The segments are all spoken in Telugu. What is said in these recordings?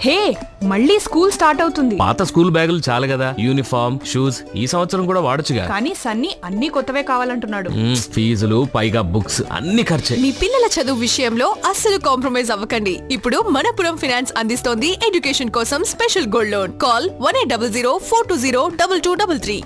హే మళ్ళీ స్కూల్ స్టార్ట్ అవుతుంది పాత స్కూల్ బ్యాగులు చాలు కదా యూనిఫామ్ షూస్ ఈ సంవత్సరం కూడా వాడొచ్చుగా కానీ సన్నీ అన్ని కొత్తవే కావాలంటున్నాడు మ్మ్, ఫీజులు పైగా బుక్స్ అన్ని ఖర్చే మీ పిల్లల చదువు విషయంలో అస్సలు కాంప్రమైజ్ అవ్వకండి ఇప్పుడు మనపురం ఫైనాన్స్ అందిస్తోంది ఎడ్యుకేషన్ కోసం special gold loan call one eight double zero four two zero double two double three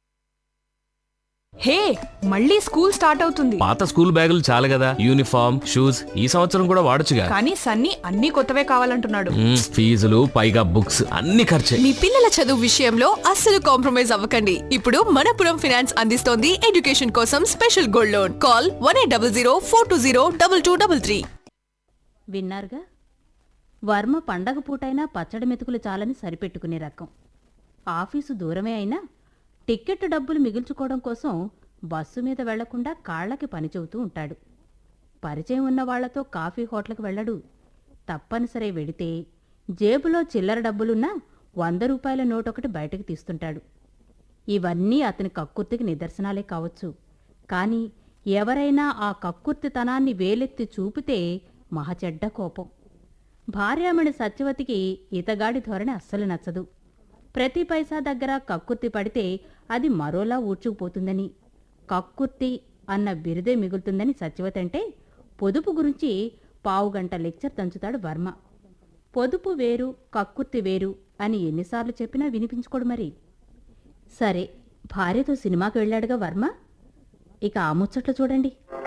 hey మళ్ళీ స్కూల్ స్టార్ట్ అవుతుంది పాత స్కూల్ బ్యాగులు చాలు కదా యూనిఫామ్ షూస్ ఈ సంవత్సరం కూడా వాడొచ్చుగా కానీ సన్నీ అన్ని కొత్తవే కావాలంటున్నాడు మ్మ్, ఫీజులు పైగా బుక్స్ అన్ని ఖర్చే మీ పిల్లల చదువు విషయంలో అస్సలు కాంప్రమైజ్ అవ్వకండి ఇప్పుడు మనపురం ఫైనాన్స్ అందిస్తోంది ఎడ్యుకేషన్ కోసం special gold loan call one eight double zero four two zero double two double three విన్నారుగా వర్మ పండగ పూటైనా పచ్చడి మెతుకులు చాలని సరిపెట్టుకునే రకం ఆఫీసు దూరమే అయినా టిక్కెట్ డబ్బులు మిగుల్చుకోవడం కోసం బస్సు మీద వెళ్లకుండా కాళ్ళకి పని చెబుతూ ఉంటాడు పరిచయం ఉన్న వాళ్లతో కాఫీ హోటల్కి వెళ్ళడు తప్పనిసరి వెడితే జేబులో చిల్లర డబ్బులున్నా వంద రూపాయల నోట్ ఒకటి బయటకు తీస్తుంటాడు ఇవన్నీ అతని కక్కుర్తికి నిదర్శనాలే కావచ్చు కానీ ఎవరైనా ఆ కక్కుర్తితనాన్ని వేలెత్తి చూపితే మహచెడ్డ కోపం భార్యామణి సత్యవతికి ఇతగాడి ధోరణి అస్సలు నచ్చదు ప్రతి పైసా దగ్గర కక్కుర్తి పడితే అది మరోలా ఊడ్చుకుపోతుందని కక్కుర్తి అన్న బిరుదే మిగులుతుందని సత్యవతి అంటే పొదుపు గురించి పావుగంట లెక్చర్ దంచుతాడు వర్మ పొదుపు వేరు కక్కుర్తి వేరు అని ఎన్నిసార్లు చెప్పినా వినిపించుకోడు మరి సరే భార్యతో సినిమాకి వెళ్ళాడుగా వర్మ ఇక ఆ ముచ్చట్లు చూడండి